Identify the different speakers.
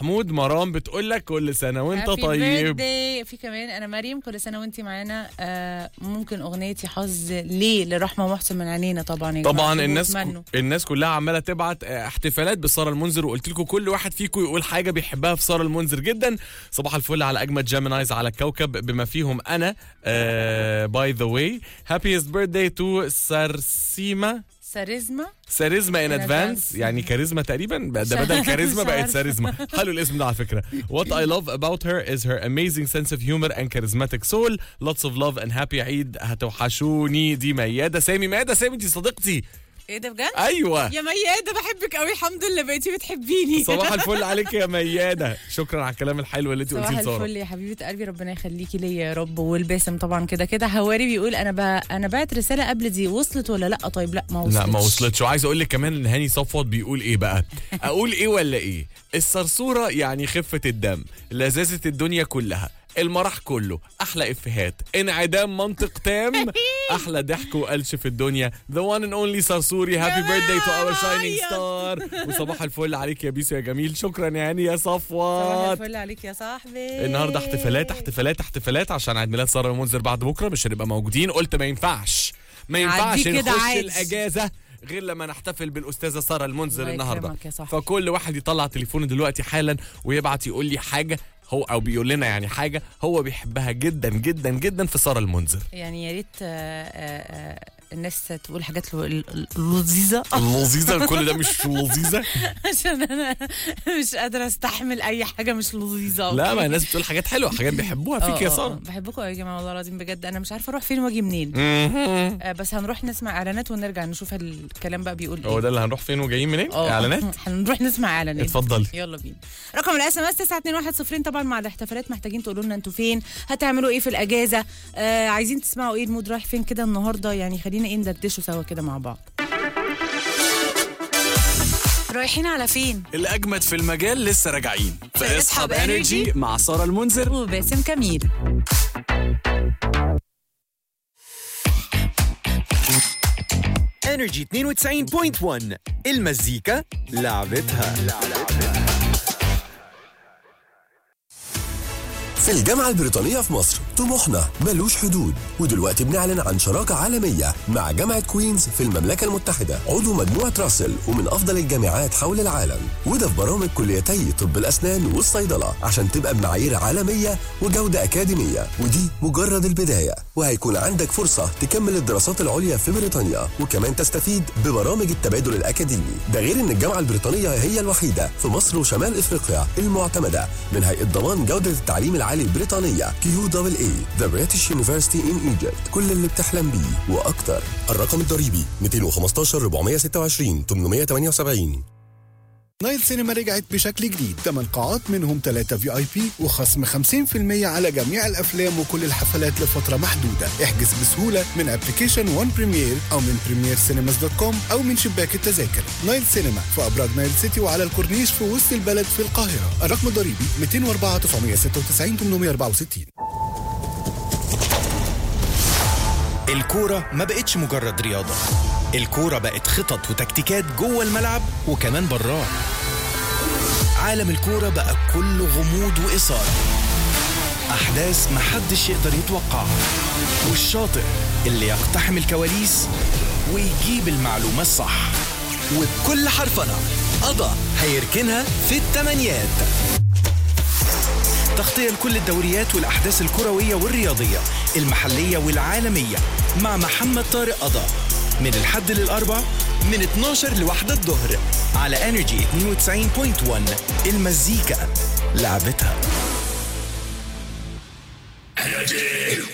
Speaker 1: محمود مرام بتقول لك كل سنه وانت
Speaker 2: Happy
Speaker 1: طيب
Speaker 2: birthday. في كمان انا مريم كل سنه وانت معانا آه ممكن اغنيتي حظ ليه لرحمه محسن من عينينا طبعا يا
Speaker 1: طبعا
Speaker 2: جماعة.
Speaker 1: الناس
Speaker 2: بتمنوا.
Speaker 1: الناس كلها عماله تبعت آه، احتفالات بساره المنذر وقلت لكم كل واحد فيكم يقول حاجه بيحبها في ساره المنذر جدا صباح الفل على اجمد جيمينايز على الكوكب بما فيهم انا باي ذا واي هابيست بيرثداي تو سارسيما
Speaker 2: ساريزما
Speaker 1: ساريزما ان
Speaker 2: In
Speaker 1: ادفانس
Speaker 2: advance.
Speaker 1: يعني كاريزما تقريبا ده بدل كاريزما
Speaker 2: مش
Speaker 1: بقت
Speaker 2: عارفة.
Speaker 1: ساريزما حلو الاسم ده على فكره What I love about her is her amazing sense of humor and charismatic soul lots of love and happy عيد هتوحشوني دي ميادة سامي ميادة سامي دي صديقتي
Speaker 2: ايه ده بجد؟
Speaker 1: ايوه
Speaker 2: يا ميادة بحبك قوي الحمد لله بقيتي بتحبيني
Speaker 1: صباح الفل عليك يا ميادة شكرا على الكلام الحلو اللي انت
Speaker 2: صباح
Speaker 1: قلتيه لساره
Speaker 2: الفل يا حبيبه قلبي ربنا يخليكي ليا يا رب والباسم طبعا كده كده هواري بيقول انا ب... انا بعت رساله قبل دي وصلت ولا لا طيب لا ما وصلتش
Speaker 1: لا ما وصلتش وعايز اقول لك كمان ان هاني صفوت بيقول ايه بقى اقول ايه ولا ايه الصرصوره يعني خفه الدم لذاذه الدنيا كلها المرح كله احلى افيهات انعدام منطق تام احلى ضحك وقلش في الدنيا the one and only صرصوري هابي بيرثداي تو اور شاينينج
Speaker 2: بعيط.
Speaker 1: ستار وصباح الفل عليك يا بيسو يا جميل شكرا يا هاني يا
Speaker 2: صباح
Speaker 1: صفوت
Speaker 2: الفل عليك يا صاحبي
Speaker 1: النهارده احتفالات احتفالات احتفالات عشان عيد ميلاد ساره المنذر بعد بكره مش هنبقى موجودين قلت ما ينفعش ما ينفعش
Speaker 2: عدي كده
Speaker 1: نخش
Speaker 2: عادي.
Speaker 1: الاجازه غير لما نحتفل بالاستاذه ساره المنذر
Speaker 2: الله
Speaker 1: النهارده
Speaker 2: يكرمك يا صاحبي.
Speaker 1: فكل واحد يطلع تليفونه دلوقتي حالا ويبعت يقول لي حاجه هو او بيقول لنا يعني حاجه هو بيحبها جدا جدا جدا في ساره المنذر
Speaker 2: يعني يا ريت آه، آه، آه، الناس تقول حاجات ل- ل- لذيذه
Speaker 1: لذيذه كل ده مش لذيذه
Speaker 2: عشان انا مش قادره استحمل اي حاجه مش لذيذه
Speaker 1: لا
Speaker 2: أوكي؟
Speaker 1: ما الناس بتقول حاجات حلوه حاجات بيحبوها
Speaker 2: آه،
Speaker 1: فيك يا
Speaker 2: آه، آه.
Speaker 1: ساره
Speaker 2: بحبكم قوي يا جماعه والله العظيم بجد انا مش عارفه اروح فين واجي منين
Speaker 1: مهم.
Speaker 2: آه، بس هنروح نسمع اعلانات ونرجع نشوف الكلام بقى بيقول
Speaker 1: هو
Speaker 2: ايه
Speaker 1: ده اللي هنروح فين وجايين منين
Speaker 2: آه.
Speaker 1: اعلانات
Speaker 2: هنروح نسمع اعلانات
Speaker 1: اتفضلي
Speaker 2: يلا بينا رقم الاس ام اس 921 طبعا مع الاحتفالات محتاجين تقولوا لنا انتوا فين هتعملوا ايه في الاجازه آه عايزين تسمعوا ايه المود رايح فين كده النهارده يعني خلينا ايه ندردشوا سوا كده مع بعض رايحين على فين
Speaker 3: الأجمد في المجال لسه راجعين
Speaker 2: في
Speaker 3: في
Speaker 2: اسحب
Speaker 3: اسحب انرجي
Speaker 2: Energy
Speaker 3: مع سارة المنذر
Speaker 2: وباسم كميل
Speaker 4: انرجي 92.1 المزيكا لعبتها
Speaker 5: في الجامعة البريطانية في مصر طموحنا ملوش حدود ودلوقتي بنعلن عن شراكة عالمية مع جامعة كوينز في المملكة المتحدة عضو مجموعة راسل ومن أفضل الجامعات حول العالم وده في برامج كليتي طب الأسنان والصيدلة عشان تبقى بمعايير عالمية وجودة أكاديمية ودي مجرد البداية وهيكون عندك فرصة تكمل الدراسات العليا في بريطانيا وكمان تستفيد ببرامج التبادل الأكاديمي ده غير إن الجامعة البريطانية هي الوحيدة في مصر وشمال إفريقيا المعتمدة من هيئة ضمان جودة التعليم العالي البريطانية كيو دبل اي The British University in Egypt كل اللي بتحلم بيه وأكتر الرقم الضريبي 215 426 878
Speaker 6: نايل سينما رجعت بشكل جديد 8 قاعات منهم 3 في اي بي وخصم 50% على جميع الافلام وكل الحفلات لفتره محدوده احجز بسهوله من ابلكيشن وان بريمير او من بريمير سينماز دوت كوم او من شباك التذاكر نايل سينما في ابراج نايل سيتي وعلى الكورنيش في وسط البلد في القاهره الرقم الضريبي 204 996 864
Speaker 7: الكورة ما بقتش مجرد رياضة الكورة بقت خطط وتكتيكات جوه الملعب وكمان براه عالم الكورة بقى كله غموض وإثارة أحداث محدش يقدر يتوقعها والشاطر اللي يقتحم الكواليس ويجيب المعلومة الصح وبكل حرفنة قضى هيركنها في التمانيات تغطية لكل الدوريات والأحداث الكروية والرياضية المحلية والعالمية مع محمد طارق قضا من الحد للأربع من 12 لواحدة الظهر على انرجي 92.1 المزيكا لعبتها